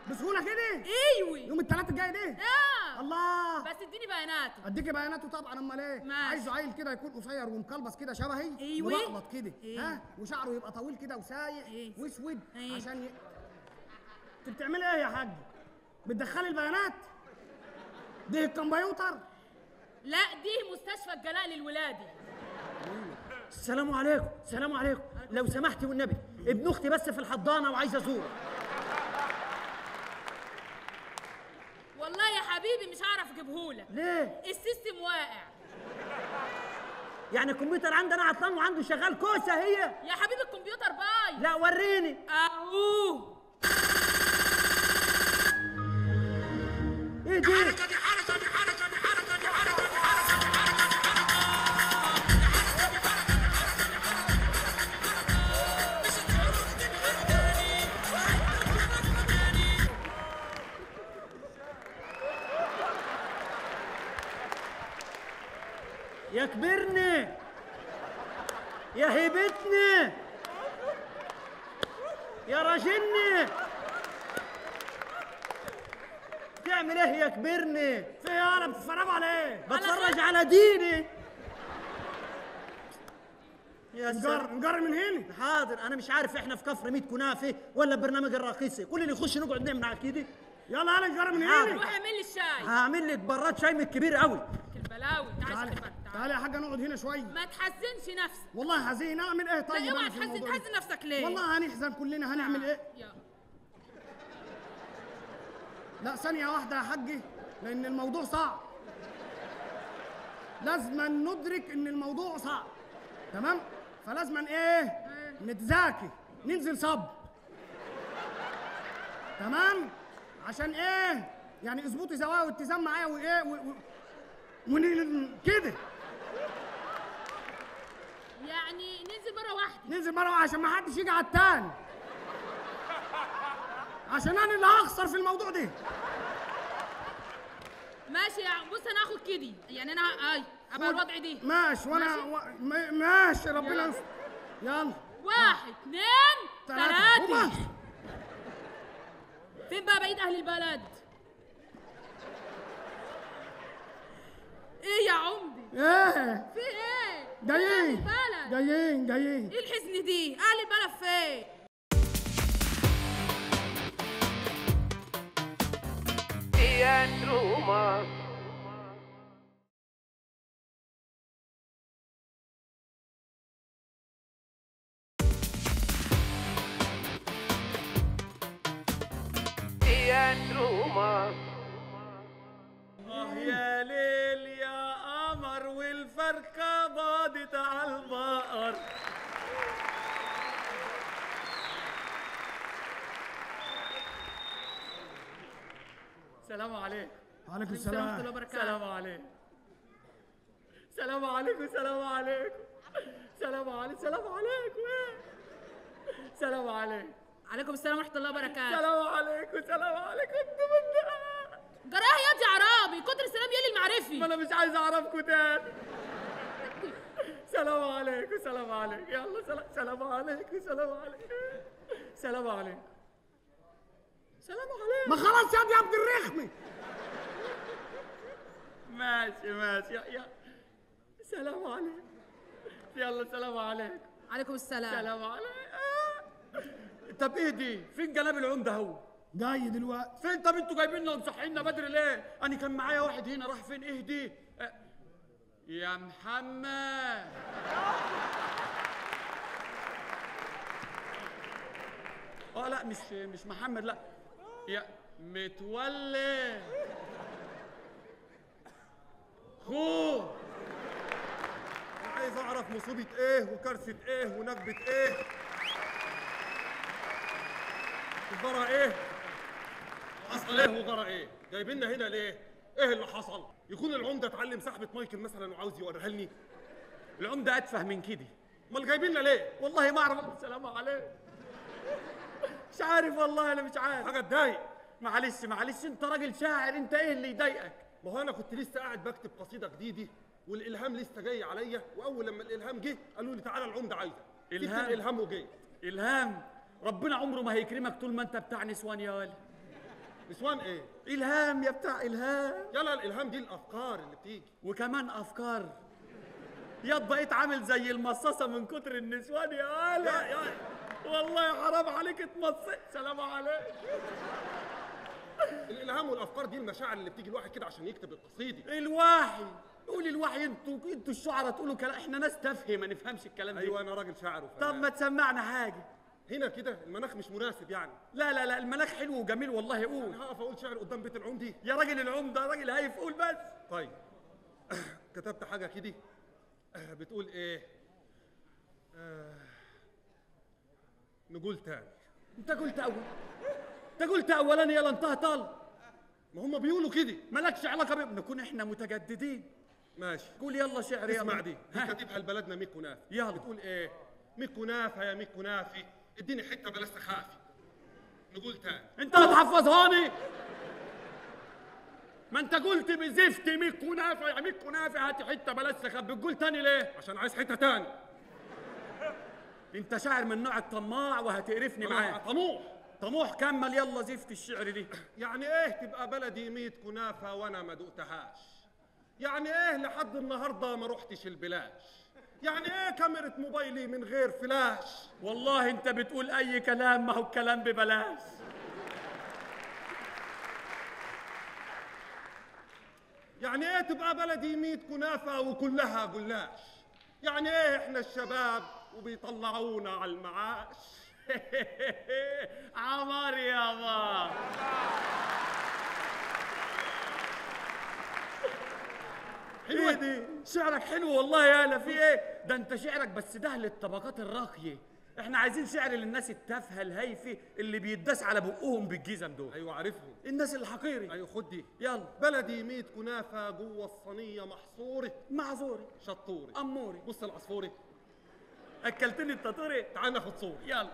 بسهوله كده ايوي يوم الثلاث الجاي ده اه الله بس اديني بياناته اديكي بياناته طبعا امال ايه ماشي. عايزه عيل كده يكون قصير ومكلبس كده شبهي أيوة. ملقلط كده إيه. ها وشعره يبقى طويل كده وسايق إيه. واسود إيه. عشان ي... انت بتعملي ايه يا حاج بتدخلي البيانات دي الكمبيوتر لا دي مستشفى الجلاء للولادي السلام عليكم السلام عليكم لو سمحتي والنبي ابن اختي بس في الحضانه وعايز ازوره والله يا حبيبي مش هعرف اجيبهولك ليه السيستم واقع يعني الكمبيوتر عندنا عطلان وعنده شغال كوسه هي يا حبيبي الكمبيوتر باي لا وريني اهو ايه دي يا كبرني يا هيبتني يا راجلني تعمل ايه يا كبرني في ايه انا بتتفرجوا على ايه بتفرج على ديني يا نجر سلام نجر من هنا حاضر انا مش عارف احنا في كفر ميت كنافه ولا برنامج الراقصه كل اللي يخش نقعد نعمل على كده يلا انا نجر من حاضر. هنا روح اعمل لي الشاي هعمل لك براد شاي من الكبير قوي البلاوي تعال تعالي تعال تعالي يا حاجه نقعد هنا شويه ما تحزنش نفسك والله حزين اعمل ايه طيب لا اوعى أنا في تحزن الموضوع ده؟ تحزن نفسك ليه والله هنحزن كلنا هنعمل ايه يا لا ثانية واحدة يا حجي لأن الموضوع صعب لازم ندرك إن الموضوع صعب تمام؟ فلازم إيه؟ نتذاكي ننزل صب تمام؟ عشان إيه؟ يعني اظبطي زوايا واتزان معايا وإيه؟ و... و... ون... كده يعني ننزل مره واحده ننزل مرة واحدة عشان ما حدش يجي على التاني عشان أنا اللي هخسر في الموضوع ده ماشي يا عم. بص انا هاخد كدي يعني انا اي ابقى الوضع دي ماشي وأنا ماشي. و... م- ماشي ربنا يلا. يستر يلا واحد اثنين ثلاثة ثلاثة وبس. فين بقى بقية أهل البلد؟ إيه يا عمدي؟ ايه في إيه؟ فين أهل جايين البلد؟ جايين جايين إيه الحزن دي؟ أهل البلد فين؟ آه يا ليل يا قمر والفرخة باضت على البقر سلام عليكم وعليكم السلام ورحمة الله السلام وبركاته سلام عليكم سلام عليكم سلام عليكم سلام عليكم سلام عليكم إيه؟ سلام عليكم عليكم السلام ورحمة الله وبركاته سلام عليكم سلام عليكم انتوا من جراح يا دي عرابي كتر السلام يلي ما المعرفي انا مش عايز اعرفكم تاني سلام عليكم سلام عليكم يلا سلام سلام عليكم سلام عليكم سلام عليكم سلام عليكم ما خلاص يا دي يا عبد الرخمي ماشي ماشي يا يا سلام عليكم يلا سلام عليكم عليكم السلام سلام عليكم طب ايه دي فين جناب العمده هو جاي دلوقتي فين طب انتوا جايبيننا ومصحينا بدري ليه انا كان معايا واحد هنا راح فين ايه دي اه، يا محمد اه لا مش مش محمد لا يا متولي خو عايز اعرف مصيبه ايه وكارثه ايه ونكبه ايه وجرى ايه حصل ايه وجرى ايه جايبيننا هنا ليه ايه اللي حصل يكون العمده اتعلم سحبه مايكل مثلا وعاوز يوريها لي العمده اتفه من كده امال جايبيننا ليه والله ما اعرف السلام عليكم مش عارف والله انا مش عارف حاجه تضايق معلش معلش انت راجل شاعر انت ايه اللي يضايقك ما هو انا كنت لسه قاعد بكتب قصيده جديده والالهام لسه جاي عليا واول لما الالهام جه قالوا لي تعالى العمده عايزك إلهام؟ سبت الالهام وجيت الهام ربنا عمره ما هيكرمك طول ما انت بتاع نسوان يا ولد نسوان ايه الهام يا بتاع الهام يلا الالهام دي الافكار اللي بتيجي وكمان افكار يا بقيت عامل زي المصاصه من كتر النسوان يا هلا يا والله حرام عليك اتمصيت سلام عليك الالهام والافكار دي المشاعر اللي بتيجي الواحد كده عشان يكتب القصيده الوحي قول الوحي انتوا انتوا الشعراء تقولوا كلام احنا ناس تافهه ما نفهمش الكلام ده ايوه انا راجل شاعر وفنان طب ما تسمعنا حاجه هنا كده المناخ مش مناسب يعني لا لا لا المناخ حلو وجميل والله قول انا هقف اقول شعر قدام بيت العمدي يا راجل العمده راجل هايف قول بس طيب كتبت حاجه كده بتقول ايه آه، نقول تاني انت قلت اول انت قلت اولاني يلا انتهى طال ما هم بيقولوا كده مالكش علاقه بيه نكون احنا متجددين ماشي قول يلا شعر يلا اسمع دي دي ها. كاتبها لبلدنا ميكو نافي يلا. بتقول ايه ميكو نافه يا ميكو نافي اديني حته بلاش تخافي نقول تاني انت هتحفظهاني ما انت قلت بزفت ميك ونافع يا ميك ونافع هات حته بلاش تخبي بتقول تاني ليه عشان عايز حته تاني انت شاعر من نوع الطماع وهتقرفني أنا معاك طموح طموح كمل يلا زفت الشعر دي يعني ايه تبقى بلدي ميت كنافه وانا ما دقتهاش يعني ايه لحد النهارده ما رحتش البلاش يعني ايه كاميرا موبايلي من غير فلاش والله انت بتقول اي كلام ما هو الكلام ببلاش يعني ايه تبقى بلدي ميت كنافه وكلها جلاش يعني ايه احنا الشباب وبيطلعونا على المعاش عمر يابا حلوة. ايه دي شعرك حلو والله يا انا في ايه ده انت شعرك بس ده للطبقات الراقيه احنا عايزين شعر للناس التافهه الهايفه اللي بيداس على بقهم بالجزم دول ايوه عارفهم الناس الحقيري ايوه خد دي يلا بلدي ميت كنافه جوه الصينيه محصوره معذوري شطوري اموري بص العصفوري اكلتني التطوري تعال ناخد صور يلا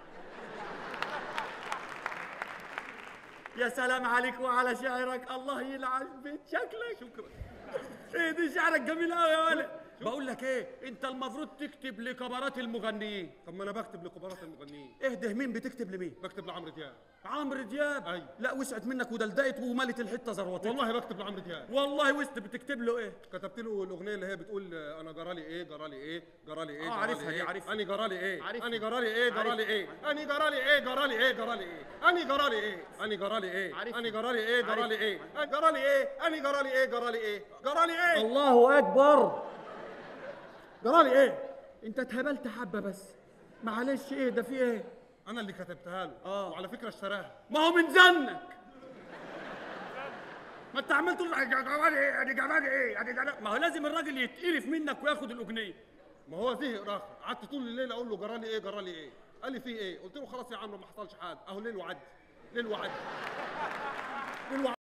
يا سلام عليك وعلى شعرك الله يلعن بيت شكلك شكرا ايه دي شعرك جميل قوي يا ولد بقول لك ايه انت المفروض تكتب لكبارات المغنيين طب ما انا بكتب لكبارات المغنيين اهده مين بتكتب لمين بكتب لعمرو دياب عمرو دياب أيوة. لا وسعت منك ودلدقت وملت الحته زروتك والله بكتب لعمرو دياب والله وسط بتكتب له ايه كتبت له الاغنيه اللي هي بتقول آه، انا جرالي ايه جرالي ايه جرالي ايه آه، جرالي عارفها دي، إيه؟ عارفها. اني جرالي ايه عارفها. اني جرالي ايه جرالي ايه اني جرالي ايه جرالي ايه جرالي ايه اني جرالي ايه اني جرالي ايه عارفها. اني جرالي ايه عارفها. جرالي ايه أني جرالي ايه اني جرالي ايه جرالي ايه جرالي ايه الله اكبر جرالي ايه انت اتهبلت حبه بس معلش ايه ده في ايه انا اللي كتبتها له آه. وعلى فكره اشتراها ما هو من زنك ما انت عمال تقول يا جمال ايه يا جمال ايه يا جمال ما هو لازم الراجل يتقرف منك وياخد الاغنيه ما هو زهق راخر قعدت طول الليل اقول له جرالي ايه جرالي ايه قال لي في ايه قلت له خلاص يا عمرو ما حصلش حاجه اهو ليل وعدي ليل وعدي ليل وعدي